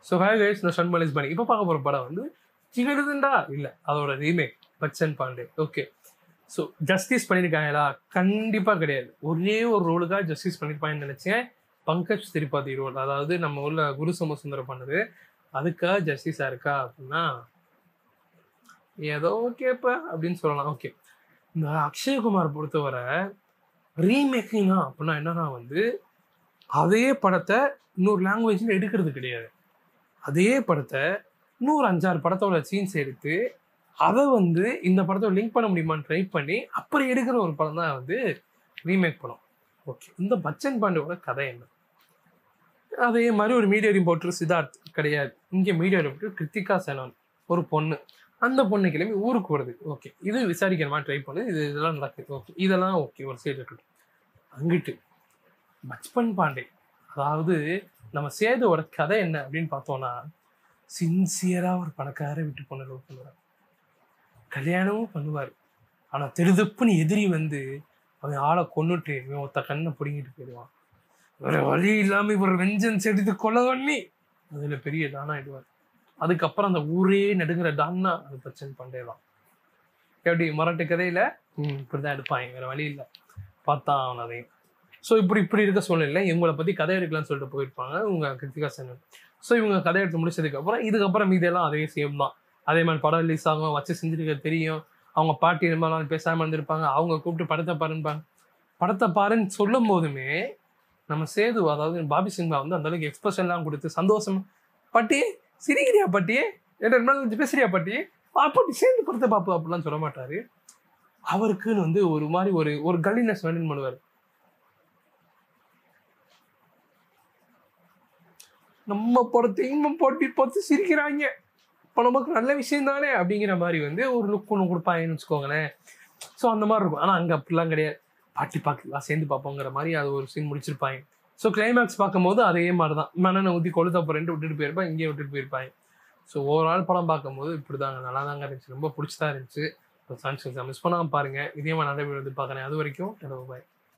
so hey guys நான் ஷன்மலிஸ் பண்ணி இப்போ பார்க்க போகிற படம் வந்து சிகருதுண்டா இல்லை அதோட remake Bachchan Pandey okay so justice பண்ணியிருக்காங்களா கண்டிப்பாக கிடையாது ஒரே ஒரு ரோலுக்காக ஜஸ்டிஸ் பண்ணியிருப்பாங்கன்னு நினச்சேன் பங்கஜ் திரிபாதி ரோல் அதாவது நம்ம ஊர்ல குரு சோமசுந்தரம் பண்ணது அதுக்காக ஜஸ்டிஸாக இருக்கா அப்படின்னா ஏதோ ஓகேப்பா அப்படின்னு சொல்லலாம் ஓகே இந்த அக்ஷயகுமார் பொறுத்தவரை ரீமேக்கிங்கா அப்படின்னா என்னன்னா வந்து அதே படத்தை இன்னொரு லாங்குவேஜில் எடுக்கிறது கிடையாது அதே படத்தை இன்னொரு அஞ்சாறு படத்தோட சீன்ஸ் எடுத்து அதை வந்து இந்த படத்தோட லிங்க் பண்ண முடியுமான்னு ட்ரை பண்ணி அப்புறம் எடுக்கிற ஒரு படம் தான் வந்து ரீமேக் படம் ஓகே இந்த பச்சன் பாண்டியோட கதை என்ன அதே மாதிரி ஒரு மீடியா ரிப்போர்ட்டர் சித்தார்த் கிடையாது இங்கே மீடியா ரிப்போர்ட்டர் கிருத்திகா சேனன் ஒரு பொண்ணு அந்த பொண்ணு கிளம்பி ஊருக்கு வருது ஓகே இது விசாரிக்கிற மாதிரி ட்ரை பண்ணுது இது இதெல்லாம் நடக்குது ஓகே இதெல்லாம் ஓகே ஒரு சைடு இருக்கட்டும் அங்கிட்டு பச்பன் பாண்டே அதாவது நம்ம சேதுவோட கதை என்ன அப்படின்னு பார்த்தோம்னா சின்சியராக ஒரு பணக்கார வீட்டு பொண்ணை லவ் பண்ணுவார் கல்யாணமும் பண்ணுவார் ஆனால் திருதுப்புன்னு எதிரி வந்து அவன் ஆளை கொன்னுட்டு இவன் ஒருத்த கண்ணை பிடுங்கிட்டு போயிடுவான் வேற வழி இல்லாமல் இவர் வெஞ்சன்ஸ் எடுத்து கொலை பண்ணி அதில் பெரிய டானாயிடுவார் அதுக்கப்புறம் அந்த ஊரே நடுங்கிற டான்னா அது பச்சன் பாண்டே தான் எப்படி மராட்டு கதையில ம் இப்படிதான் எடுப்பாங்க வேற வழி இல்லை பார்த்தா அவன் அதையும் ஸோ இப்படி இப்படி இருக்க சூழ்நிலை இவங்களை பத்தி கதை எடுக்கலாம்னு சொல்லிட்டு போயிருப்பாங்க உங்க கிருத்திகா சேனல் ஸோ இவங்க கதை எடுத்து முடிச்சதுக்கு அப்புறம் இதுக்கப்புறம் மீதெல்லாம் அதே சேம் தான் அதே மாதிரி படம் ரிலீஸ் ஆகும் வச்சு செஞ்சிருக்க தெரியும் அவங்க பாட்டி ரொம்ப நாள் பேசாம இருந்திருப்பாங்க அவங்க கூப்பிட்டு படத்தை பாருன்பாங்க படத்தை பாருன்னு சொல்லும் போதுமே நம்ம சேது அதாவது பாபி சிங்பா வந்து அந்த அளவுக்கு எக்ஸ்பிரஷன்லாம் கொடுத்து சந்தோஷம் பாட்டி சிரிக்கிறியா பாட்டி என்ன ரெண்டு நாள் கழிச்சு பேசுறியா பாட்டி ஆ பாட்டி சேர்ந்து படத்தை பாப்பு அப்படிலாம் சொல்ல மாட்டாரு அவருக்குன்னு வந்து ஒரு மாதிரி ஒரு ஒரு கலினஸ் மெயின்டைன் பண்ணுவார் நம்ம படத்தையும் போட்டி பார்த்து சிரிக்கிறாங்க இப்போ நமக்கு நல்ல விஷயம் தானே அப்படிங்கிற மாதிரி வந்து ஒரு லுக் ஒன்று கொடுப்பாங்கன்னு வச்சுக்கோங்களேன் ஸோ அந்த மாதிரி இருக்கும் ஆனால் அங்கே அப்படிலாம் கிடையாது பாட்டி பார்க்கலாம் சேர்ந்து பார்ப்போங்கிற மாதிரி அது ஒரு சீன் முடிச்சிருப்பாங்க ஸோ கிளைமேக்ஸ் பார்க்கும்போது அதே மாதிரி தான் மனனை ஊற்றி கொளுத்த போறேன்ட்டு விட்டுட்டு போயிருப்பாங்க இங்கேயே விட்டுட்டு போயிருப்பாங்க ஸோ ஓவரால் படம் பார்க்கும்போது இப்படி தாங்க நல்லா தாங்க இருந்துச்சு ரொம்ப பிடிச்சதா இருந்துச்சு மிஸ் பண்ணாமல் பாருங்க இதே மாதிரி நல்ல வீடியோ வந்து பார்க்குறேன் அது வரைக்கும் பாய்